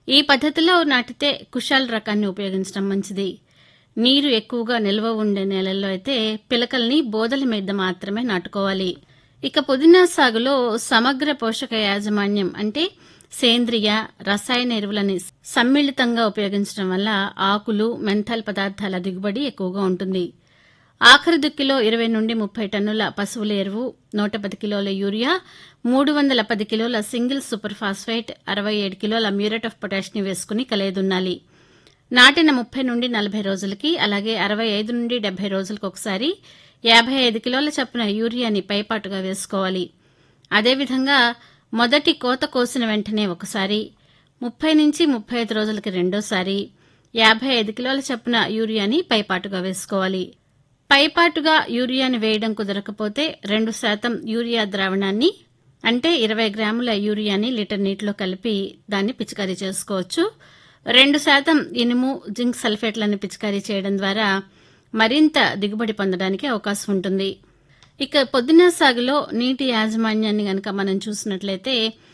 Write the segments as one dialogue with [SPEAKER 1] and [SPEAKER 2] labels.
[SPEAKER 1] ఈ పద్ధతిలో నాటితే కుషాల్ రకాన్ని ఉపయోగించడం మంచిది నీరు ఎక్కువగా నిల్వ ఉండే నేలల్లో అయితే పిలకల్ని బోదల మీద మాత్రమే నాటుకోవాలి ఇక పుదీనా సాగులో సమగ్ర పోషక యాజమాన్యం అంటే సేంద్రియ రసాయన ఎరువులని సమ్మిళితంగా ఉపయోగించడం వల్ల ఆకులు మెంథల్ పదార్థాల దిగుబడి ఎక్కువగా ఉంటుంది ఆఖరి దుక్కిలో ఇరవై నుండి ముప్పై టన్నుల పశువుల ఎరువు నూట పది కిలోల యూరియా మూడు వందల పది కిలోల సింగిల్ సూపర్ ఫాస్ఫేట్ అరవై ఏడు కిలోల మ్యూరేట్ ఆఫ్ పొటాష్ని వేసుకుని కలయదున్నాలి నాటిన ముప్పై నుండి నలభై రోజులకి అలాగే అరవై ఐదు నుండి డెబ్బై రోజులకు ఒకసారి యాభై ఐదు కిలోల చొప్పున యూరియాని పైపాటుగా వేసుకోవాలి అదేవిధంగా మొదటి కోత కోసిన వెంటనే ఒకసారి ముప్పై నుంచి ముప్పై ఐదు రోజులకి రెండోసారి యాభై ఐదు కిలోల చొప్పున యూరియాని పైపాటుగా వేసుకోవాలి పైపాటుగా యూరియాని వేయడం కుదరకపోతే రెండు శాతం యూరియా ద్రావణాన్ని అంటే ఇరవై గ్రాముల యూరియాని లీటర్ నీటిలో కలిపి దాన్ని పిచికారీ చేసుకోవచ్చు రెండు శాతం ఇనుము జింక్ సల్ఫేట్లను పిచికారీ చేయడం ద్వారా మరింత దిగుబడి పొందడానికి అవకాశం ఉంటుంది ఇక పొద్దున సాగులో నీటి యాజమాన్యాన్ని గనక మనం చూసినట్లయితే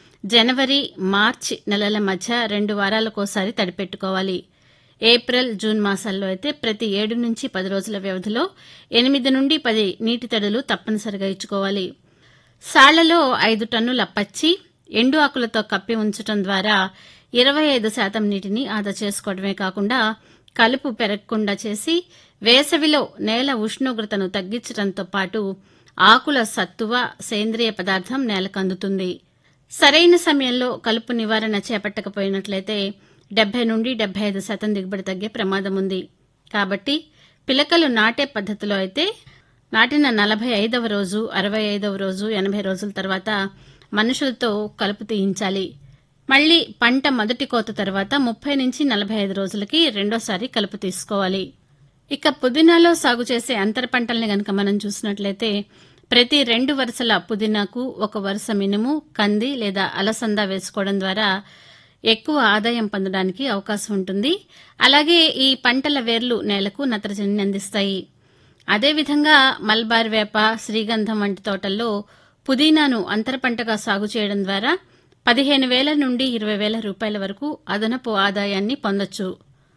[SPEAKER 1] జనవరి మార్చి నెలల మధ్య రెండు వారాలకోసారి తడిపెట్టుకోవాలి ఏప్రిల్ జూన్ మాసాల్లో అయితే ప్రతి ఏడు నుంచి పది రోజుల వ్యవధిలో ఎనిమిది నుండి పది నీటి తడులు తప్పనిసరిగా ఇచ్చుకోవాలి సాళ్లలో ఐదు టన్నుల పచ్చి ఎండు ఆకులతో కప్పి ఉంచడం ద్వారా ఇరవై ఐదు శాతం నీటిని ఆదా చేసుకోవడమే కాకుండా కలుపు పెరగకుండా చేసి వేసవిలో నేల ఉష్ణోగ్రతను తగ్గించడంతో పాటు ఆకుల సత్తువ సేంద్రియ పదార్థం నేలకు అందుతుంది సరైన సమయంలో కలుపు నివారణ చేపట్టకపోయినట్లయితే డెబ్బై నుండి డెబ్బై ఐదు శాతం దిగుబడి తగ్గే ప్రమాదం ఉంది కాబట్టి పిలకలు నాటే పద్ధతిలో అయితే నాటిన నలభై ఐదవ రోజు అరవై ఐదవ రోజు ఎనభై రోజుల తర్వాత మనుషులతో కలుపు తీయించాలి మళ్లీ పంట మొదటి కోత తర్వాత ముప్పై నుంచి నలభై ఐదు రోజులకి రెండోసారి కలుపు తీసుకోవాలి ఇక పుదీనాలో సాగు చేసే అంతర పంటల్ని గనక మనం చూసినట్లయితే ప్రతి రెండు వరుసల పుదీనాకు ఒక వరుస మినుము కంది లేదా అలసంద వేసుకోవడం ద్వారా ఎక్కువ ఆదాయం పొందడానికి అవకాశం ఉంటుంది అలాగే ఈ పంటల వేర్లు నేలకు నత్రజనిని అందిస్తాయి అదేవిధంగా మల్బార్ వేప శ్రీగంధం వంటి తోటల్లో పుదీనాను అంతర పంటగా సాగు చేయడం ద్వారా పదిహేను వేల నుండి ఇరవై వేల రూపాయల వరకు అదనపు ఆదాయాన్ని పొందొచ్చు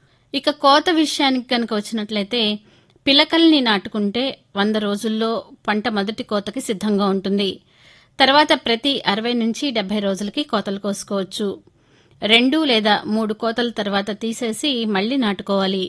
[SPEAKER 1] ఇక కోత విషయానికి కనుక వచ్చినట్లయితే పిలకల్ని నాటుకుంటే వంద రోజుల్లో పంట మొదటి కోతకి సిద్ధంగా ఉంటుంది తర్వాత ప్రతి అరవై నుంచి డెబ్బై రోజులకి కోతలు కోసుకోవచ్చు రెండు లేదా మూడు కోతల తర్వాత తీసేసి మళ్లీ నాటుకోవాలి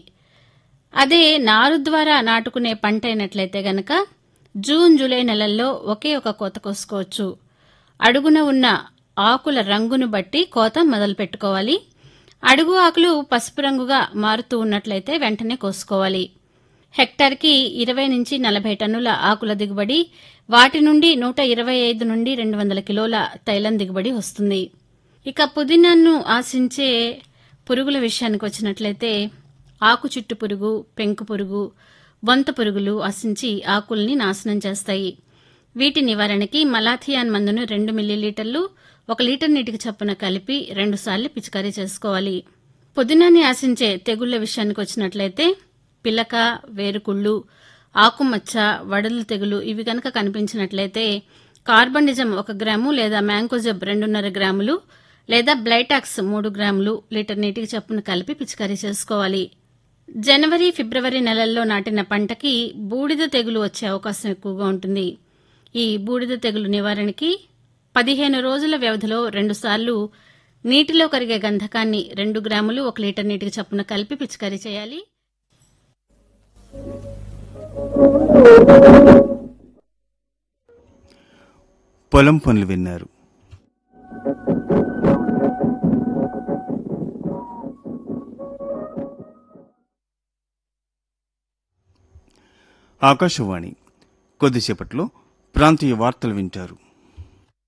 [SPEAKER 1] అదే నారు ద్వారా నాటుకునే పంట అయినట్లయితే గనక జూన్ జూలై నెలల్లో ఒకే ఒక కోత కోసుకోవచ్చు అడుగున ఉన్న ఆకుల రంగును బట్టి కోత మొదలు పెట్టుకోవాలి అడుగు ఆకులు పసుపు రంగుగా మారుతూ ఉన్నట్లయితే వెంటనే కోసుకోవాలి హెక్టార్కి ఇరవై నుంచి నలభై టన్నుల ఆకుల దిగుబడి వాటి నుండి నూట ఇరవై ఐదు నుండి రెండు వందల కిలోల తైలం దిగుబడి వస్తుంది ఇక పుదీనాను ఆశించే పురుగుల విషయానికి వచ్చినట్లయితే ఆకు చుట్టు పురుగు పెంకు పురుగు బొంత పురుగులు ఆశించి ఆకుల్ని నాశనం చేస్తాయి వీటి నివారణకి మలాథియాన్ మందును రెండు మిల్లీలీటర్లు ఒక లీటర్ నీటికి చప్పున కలిపి రెండుసార్లు పిచికారీ చేసుకోవాలి పుదీనాన్ని ఆశించే తెగుళ్ల విషయానికి వచ్చినట్లయితే పిలక వేరుకుళ్ళు ఆకుమచ్చ వడలు తెగులు ఇవి కనుక కనిపించినట్లయితే కార్బనిజం ఒక గ్రాము లేదా మ్యాంకోజెబ్ రెండున్నర గ్రాములు లేదా బ్లైటాక్స్ మూడు గ్రాములు లీటర్ నీటికి చప్పున కలిపి పిచికారీ చేసుకోవాలి జనవరి ఫిబ్రవరి నెలల్లో నాటిన పంటకి బూడిద తెగులు వచ్చే అవకాశం ఎక్కువగా ఉంటుంది ఈ బూడిద తెగులు నివారణకి పదిహేను రోజుల వ్యవధిలో రెండుసార్లు నీటిలో కరిగే గంధకాన్ని రెండు గ్రాములు ఒక లీటర్ నీటికి చప్పున కలిపి పిచికారీ చేయాలి
[SPEAKER 2] పొలం పనులు విన్నారు ఆకాశవాణి కొద్దిసేపట్లో ప్రాంతీయ వార్తలు వింటారు